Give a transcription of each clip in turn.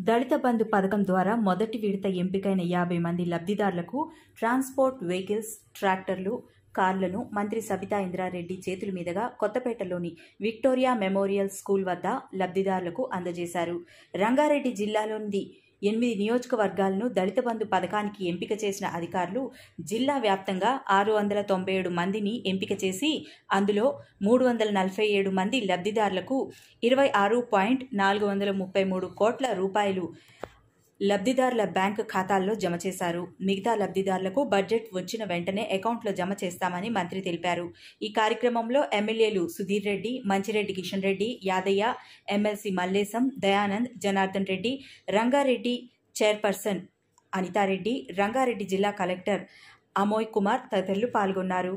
దళిత బంధు పథకం ద్వారా మొదటి విడత ఎంపికైన యాభై మంది లబ్ధిదారులకు ట్రాన్స్పోర్ట్ వెహికల్స్ ట్రాక్టర్లు కార్లను మంత్రి సబితా ఇంద్రారెడ్డి చేతుల మీదుగా కొత్తపేటలోని విక్టోరియా మెమోరియల్ స్కూల్ వద్ద లబ్ధిదారులకు అందజేశారు రంగారెడ్డి జిల్లాలోని ఎనిమిది నియోజకవర్గాలను దళిత బంధు పథకానికి ఎంపిక చేసిన అధికారులు జిల్లా వ్యాప్తంగా ఆరు వందల తొంభై ఏడు మందిని ఎంపిక చేసి అందులో మూడు వందల నలభై ఏడు మంది లబ్ధిదారులకు ఇరవై ఆరు పాయింట్ నాలుగు వందల ముప్పై మూడు కోట్ల రూపాయలు లబ్ధిదారుల బ్యాంకు ఖాతాల్లో జమ చేశారు మిగతా లబ్ధిదారులకు బడ్జెట్ వచ్చిన వెంటనే అకౌంట్లో జమ చేస్తామని మంత్రి తెలిపారు ఈ కార్యక్రమంలో ఎమ్మెల్యేలు సుధీర్ రెడ్డి మంచిరెడ్డి కిషన్ రెడ్డి యాదయ్య ఎమ్మెల్సీ మల్లేశం దయానంద్ జనార్దన్ రెడ్డి రంగారెడ్డి చైర్పర్సన్ అనితారెడ్డి రంగారెడ్డి జిల్లా కలెక్టర్ అమోయ్ కుమార్ తదితరులు పాల్గొన్నారు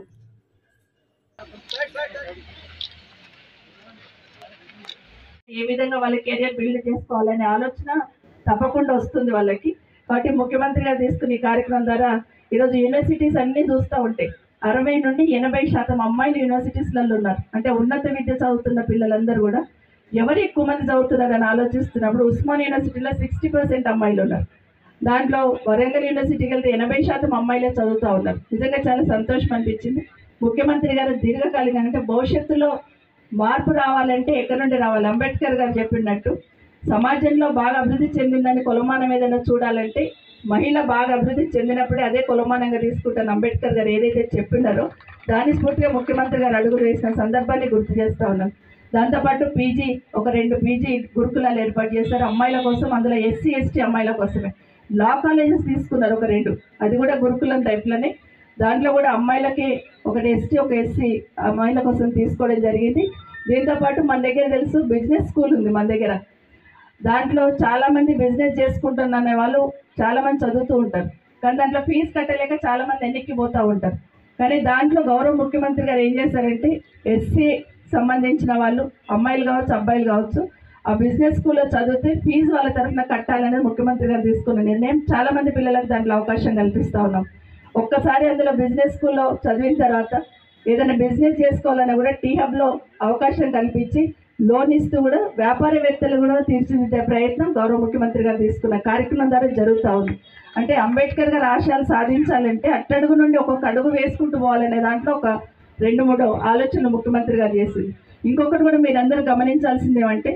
ఏ విధంగా వాళ్ళ కెరియర్ బిల్డ్ చేసుకోవాలనే ఆలోచన తప్పకుండా వస్తుంది వాళ్ళకి కాబట్టి ముఖ్యమంత్రి గారు తీసుకున్న ఈ కార్యక్రమం ద్వారా ఈరోజు యూనివర్సిటీస్ అన్ని చూస్తూ ఉంటాయి అరవై నుండి ఎనభై శాతం అమ్మాయిలు యూనివర్సిటీస్లలో ఉన్నారు అంటే ఉన్నత విద్య చదువుతున్న పిల్లలందరూ కూడా ఎవరు ఎక్కువ మంది చదువుతున్నారని ఆలోచిస్తున్నప్పుడు ఉస్మాన్ యూనివర్సిటీలో సిక్స్టీ పర్సెంట్ అమ్మాయిలు ఉన్నారు దాంట్లో వరంగల్ యూనివర్సిటీకి వెళ్తే ఎనభై శాతం అమ్మాయిలే చదువుతూ ఉన్నారు నిజంగా చాలా సంతోషం అనిపించింది ముఖ్యమంత్రి గారు దీర్ఘకాలికంగా అంటే భవిష్యత్తులో మార్పు రావాలంటే ఎక్కడి నుండి రావాలి అంబేద్కర్ గారు చెప్పినట్టు సమాజంలో బాగా అభివృద్ధి చెందిందని కొలమానం ఏదైనా చూడాలంటే మహిళ బాగా అభివృద్ధి చెందినప్పుడే అదే కొలమానంగా తీసుకుంటాను అంబేద్కర్ గారు ఏదైతే చెప్పినారో దాని స్ఫూర్తిగా ముఖ్యమంత్రి గారు అడుగులు వేసిన సందర్భాన్ని గుర్తు చేస్తా ఉన్నాను దాంతోపాటు పీజీ ఒక రెండు పీజీ గురుకులాలు ఏర్పాటు చేశారు అమ్మాయిల కోసం అందులో ఎస్సీ ఎస్టీ అమ్మాయిల కోసమే లా కాలేజెస్ తీసుకున్నారు ఒక రెండు అది కూడా గురుకులం టైప్లోనే దాంట్లో కూడా అమ్మాయిలకి ఒకటి ఎస్టీ ఒక ఎస్సీ అమ్మాయిల కోసం తీసుకోవడం జరిగింది దీంతో పాటు మన దగ్గర తెలుసు బిజినెస్ స్కూల్ ఉంది మన దగ్గర దాంట్లో చాలా మంది బిజినెస్ చేసుకుంటున్న అనే వాళ్ళు చాలా మంది చదువుతూ ఉంటారు కానీ దాంట్లో ఫీజు కట్టలేక చాలా మంది వెనక్కి పోతూ ఉంటారు కానీ దాంట్లో గౌరవ ముఖ్యమంత్రి గారు ఏం చేశారంటే ఎస్సీ సంబంధించిన వాళ్ళు అమ్మాయిలు కావచ్చు అబ్బాయిలు కావచ్చు ఆ బిజినెస్ స్కూల్లో చదివితే ఫీజు వాళ్ళ తరఫున కట్టాలనేది ముఖ్యమంత్రి గారు తీసుకున్న నిర్ణయం చాలా మంది పిల్లలకు దాంట్లో అవకాశం కల్పిస్తూ ఉన్నాం ఒక్కసారి అందులో బిజినెస్ స్కూల్లో చదివిన తర్వాత ఏదైనా బిజినెస్ చేసుకోవాలన్నా కూడా టీ హబ్లో అవకాశం కల్పించి లోన్ ఇస్తూ కూడా వ్యాపారవేత్తలు కూడా తీర్చిదిద్దే ప్రయత్నం గౌరవ ముఖ్యమంత్రి గారు తీసుకున్న కార్యక్రమం ద్వారా జరుగుతూ ఉంది అంటే అంబేద్కర్ గారి ఆశయాలు సాధించాలంటే అట్టడుగు నుండి ఒక్కొక్క అడుగు వేసుకుంటూ పోవాలనే దాంట్లో ఒక రెండు మూడు ఆలోచనలు ముఖ్యమంత్రి గారు చేసింది ఇంకొకటి కూడా మీరందరూ గమనించాల్సింది ఏమంటే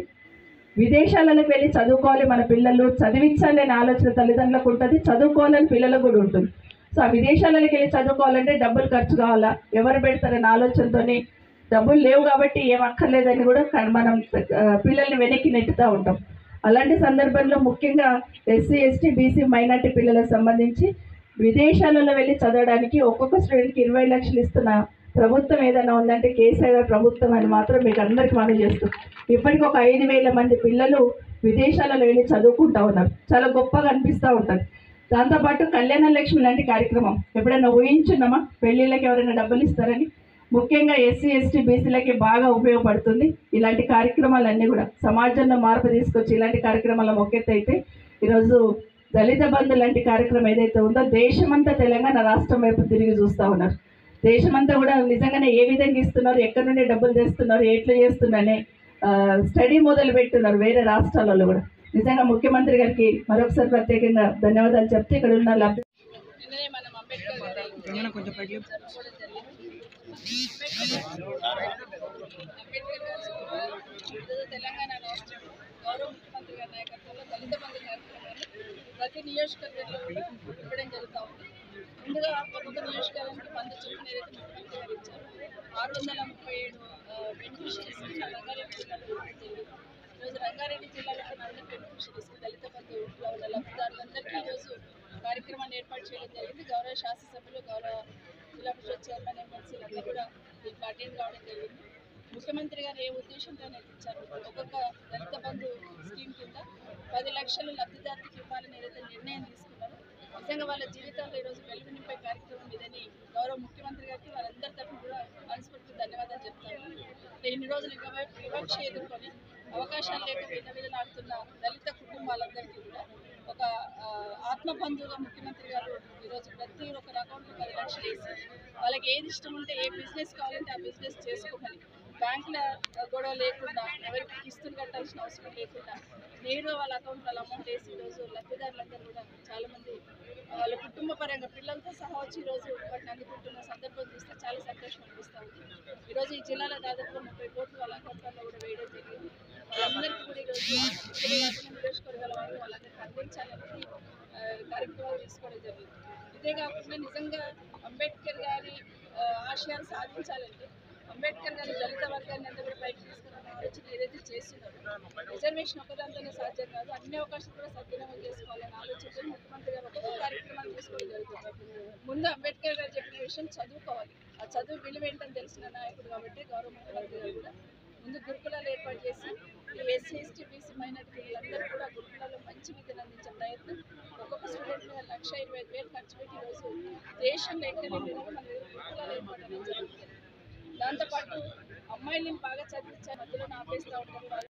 విదేశాలకు వెళ్ళి చదువుకోవాలి మన పిల్లలు చదివించాలి అనే ఆలోచన తల్లిదండ్రులకు ఉంటుంది చదువుకోవాలని పిల్లలకు కూడా ఉంటుంది సో ఆ విదేశాలకు వెళ్ళి చదువుకోవాలంటే డబ్బులు ఖర్చు కావాలా ఎవరు పెడతారనే ఆలోచనతోని డబ్బులు లేవు కాబట్టి ఏం అక్కర్లేదని కూడా క- మనం ఆ, పిల్లల్ని వెనక్కి నెట్టుతూ ఉంటాం అలాంటి సందర్భంలో ముఖ్యంగా ఎస్సీ ఎస్టీ బీసీ మైనార్టీ పిల్లలకు సంబంధించి విదేశాలలో వెళ్ళి చదవడానికి ఒక్కొక్క స్టూడెంట్కి ఇరవై లక్షలు ఇస్తున్న ప్రభుత్వం ఏదైనా ఉందంటే కేసీఆర్ గారి ప్రభుత్వం అని మాత్రం మీకు అందరికి మనం చేస్తాం ఇప్పటికి ఒక ఐదు వేల మంది పిల్లలు విదేశాలలో వెళ్ళి చదువుకుంటా ఉన్నారు చాలా గొప్పగా అనిపిస్తూ ఉంటుంది దాంతోపాటు కళ్యాణ లక్ష్మి లాంటి కార్యక్రమం ఎప్పుడైనా ఊహించున్నామా పెళ్ళిళ్ళకి ఎవరైనా డబ్బులు ఇస్తారని ముఖ్యంగా ఎస్సీ ఎస్టీ బీసీలకి బాగా ఉపయోగపడుతుంది ఇలాంటి కార్యక్రమాలన్నీ కూడా సమాజంలో మార్పు తీసుకొచ్చి ఇలాంటి కార్యక్రమాల మొక్కెత్త అయితే ఈరోజు దళిత బంధు లాంటి కార్యక్రమం ఏదైతే ఉందో దేశమంతా తెలంగాణ రాష్ట్రం వైపు తిరిగి చూస్తూ ఉన్నారు దేశమంతా కూడా నిజంగానే ఏ విధంగా ఇస్తున్నారు ఎక్కడి నుండి డబ్బులు తెస్తున్నారు ఎట్లా చేస్తున్నారనే స్టడీ మొదలు పెట్టున్నారు వేరే రాష్ట్రాలలో కూడా నిజంగా ముఖ్యమంత్రి గారికి మరొకసారి ప్రత్యేకంగా ధన్యవాదాలు చెప్తే ఇక్కడ ఉన్న లబ్ధి నిన్ననే మనం అంబేద్కర్ గారి జరుపుకోవడం జరిగింది. అంబేద్కర్ గారు ఈరోజు తెలంగాణ రాష్ట్రం గౌరవ ముఖ్యమంత్రి గారి నాయకత్వంలో దళిత బంధు కార్యక్రమాన్ని ప్రతి నియోజకవర్గంలో కూడా ఇవ్వడం జరుగుతూ ఉంది ముందుగా ఒక్కొక్క నియోజకవర్గానికి వంద చొప్పున ఏదైతే ముఖ్యమంత్రి గారు ఇచ్చారు ఆరు వందల ముప్పై ఏడు బెనిఫిషరీస్ రంగారెడ్డి జిల్లాలో ఇవ్వడం జరిగింది ఈరోజు రంగారెడ్డి జిల్లాలో ఉన్న అందరి బెనిఫిషరీస్ దళిత బంధువులో ఉన్న లబ్ధిదారులందరికీ ఈరోజు కార్యక్రమాన్ని ఏర్పాటు చేయడం జరిగింది గౌరవ శాసనసభ్యులు గౌరవ జిల్లా పరిషత్ చైర్మన్ ఎమ్మెల్సీలు అందరూ కూడా దీనికి అటెండ్ కావడం జరిగింది ముఖ్యమంత్రి గారు ఏ ఉద్దేశంతో ఇచ్చారు ఒక్కొక్క దళిత బంధు స్కీమ్ కింద పది లక్షలు లబ్ధిదారులకు ఇవ్వాలని ఏదైతే నిర్ణయం తీసుకున్నారో నిజంగా వాళ్ళ జీవితాల్లో ఈరోజు వెలుగు నింపే కార్యక్రమం ఇదని గౌరవ ముఖ్యమంత్రి గారికి వాళ్ళందరి తరఫున కూడా మనస్ఫూర్తి ధన్యవాదాలు చెప్తాను అంటే ఇన్ని రోజులు వివ- వివక్ష ఎదుర్కొని అవకాశాలు లేక విధ విధలాడుతున్న దళిత కుటుంబాలందరికీ కూడా ఒక ఆ, ఆత్మబంధువుగా ముఖ్యమంత్రి గారు ఈరోజు ప్రతి ఒక్కరి అకౌంట్లో పది లక్షలు వేసి వాళ్ళకి ఏది ఇష్టం ఉంటే ఏ బిజినెస్ కావాలంటే ఆ బిజినెస్ చేసుకోమని బ్యాంకుల గొడవ లేకుండా ఎవరికి కిస్తులు కట్టాల్సిన అవసరం లేకుండా నేరుగా వాళ్ళ అకౌంట్లో అమౌంట్ వేసి ఈరోజు లబ్ధిదారులందరూ కూడా చాలామంది వాళ్ళ కుటుంబ పరంగా పిల్లలతో సహా వచ్చి ఈరోజు వాటిని అందుకుంటున్న సందర్భం చూస్తే చాలా సంతోషం అనిపిస్తూ ఉంది ఈరోజు ఈ జిల్లాలో దాదాపు ముప్పై కోట్లు వాళ్ళ అకౌంట్లలో కూడా వేయడం జరిగింది వాళ్ళందరికీ కూడా ఈరోజు ఇక్కడ కాకుండా నియోజకవర్గాల వారు వాళ్ళందరికీ అందించాలనేది ఆ, కార్యక్రమాలు తీసుకోవడం జరిగింది ఇదే కాకుండా నిజంగా అంబేద్కర్ గారి ఆ, ఆశయాలు సాధించాలంటే అంబేద్కర్ గారి దళిత వర్గాన్ని అంతా కూడా పైకి తీసుకురావాలని ఆలోచన ఏదైతే చేస్తున్నారో రిజర్వేషన్ ఒకదాంతోనే సాధ్యం కాదు అన్ని అవకాశాలు కూడా సద్వినియోగం చేసుకోవాలని ఆలోచనతో ముఖ్యమంత్రి గారు ఒక్కొక్క కార్యక్రమాలు తీసుకోవడం జరుగుతుంది ముందు అంబేద్కర్ గారు చెప్పిన విషయం చదువుకోవాలి ఆ చదువు విలువ ఏంటని తెలిసిన నాయకుడు కాబట్టి గౌరవ ముఖ్యమంత్రి గారు కూడా ముందు గురుకులాలు ఏర్పాటు చేసి ఈ ఎస్సీ ఎస్టీ బీసీ మైనార్టీ పిల్లలందరూ కూడా గురుకులాల్లో మంచి విద్యను అందించే ప్రయత్నం ఒక్కొక్క స్టూడెంట్ మీద లక్ష ఇరవై ఐదు వేలు ఖర్చు పెట్టి ఈరోజు దేశంలో ఎక్కడ మన గురుకులాలు ఏర్పాటు అనేది జరుగుతుంది దాంతోపాటు అమ్మాయిలను బాగా చదివించే మధ్యలో ఆపేస్తూ ఉంటారు